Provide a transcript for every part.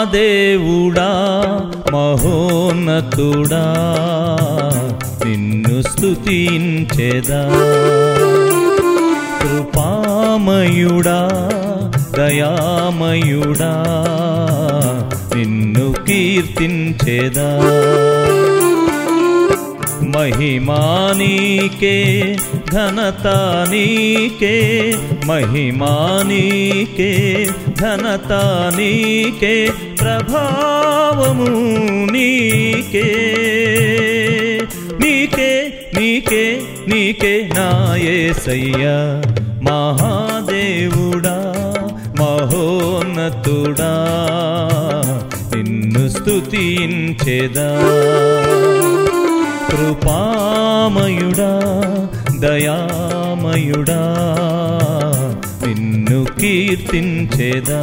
మహాదేవుడా మహోన్నతుడా నిన్ను స్తుతించెదా కృపామయుడా దయామయుడా నిన్ను కీర్తించెదా మహిమానీకే ఘనత నీకే మహిమానీకే ఘనత నీకే ప్రభావము నీకే నీకే నీకే నీకే నాయసయ్యా మహాదేవుడా మహోన్నతుడా నిన్ను స్తుతించెదా కృపామయుడా దయామయుడా నిన్ను కీర్తించెదా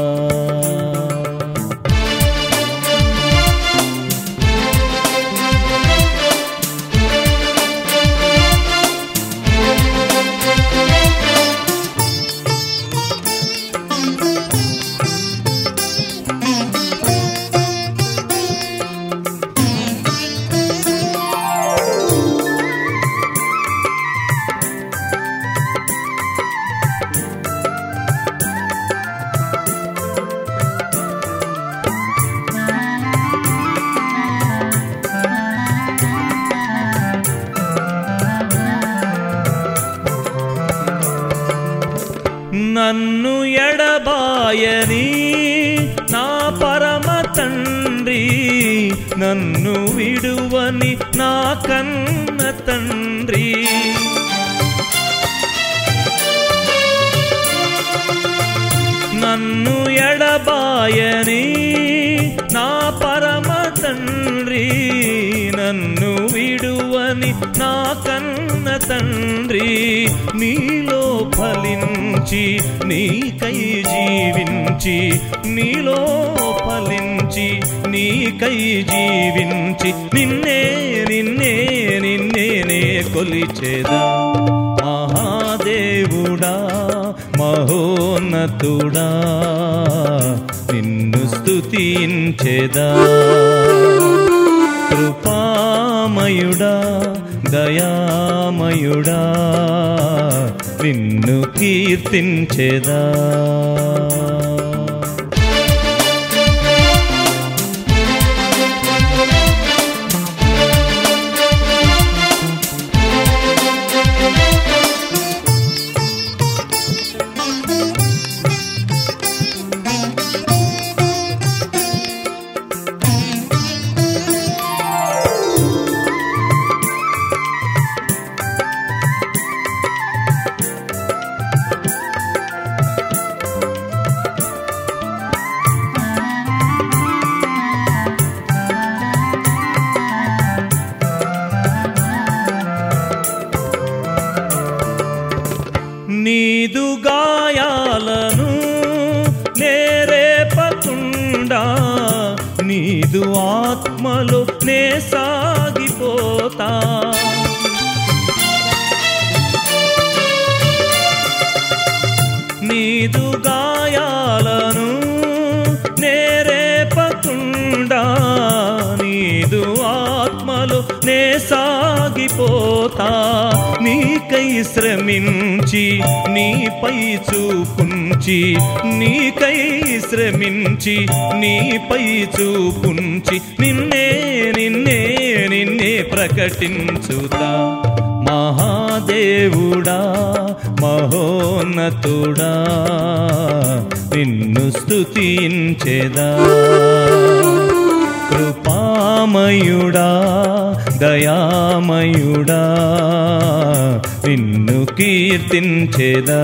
నన్ను ఎడబాయని నా పరమ తండ్రి నన్ను విడువని నా కన్న తండ్రి నన్ను ఎడబాయని నా పరమ తండ్రి నన్ను విడువని నా కన్న తండ్రి నీలో ఫలించి నీకై జీవించి నీలో ఫలించి నీకై జీవించి నిన్నే నిన్నే నిన్నే నే కొలిచేదా మహాదేవుడా మహోన్నతుడా నిన్ను స్తుతించెదా కృపామయుడా దయామయుడా నిన్ను కీర్తించెదా నీదు గాయాలను నేరేపకుండా నీదు ఆత్మలో నే సాగిపోతా నీదు గాయాలను నేరేపకుండా నీదు ఆత్మలు నే సాగిపోతా నీకై శ్రమించి నీపై చూపుంచి నీకై శ్రమించి నీపై చూపుంచి నిన్నే నిన్నే నిన్నే ప్రకటించుతా మహాదేవుడా మహోన్నతుడా నిన్ను స్తుతించెదా కృపామయుడా దయామయుడా నిన్ను కీర్తించెదా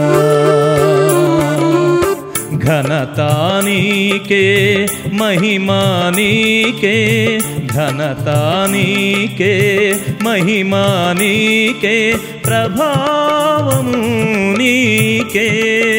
ఘనతా నీకే మహిమా నీకే ఘనతా నీకే మహిమా నీకే ప్రభావము నీకే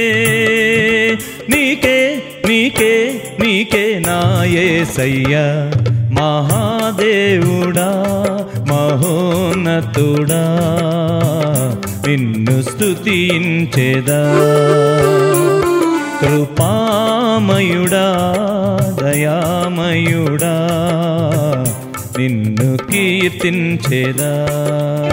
నీకే నీకే నీకే నాయసయ్యా మహాదేవుడా మహోన్నతుడా నిన్ను స్తుతించెదా కృపామయుడా దయామయుడా నిన్ను కీర్తించేదా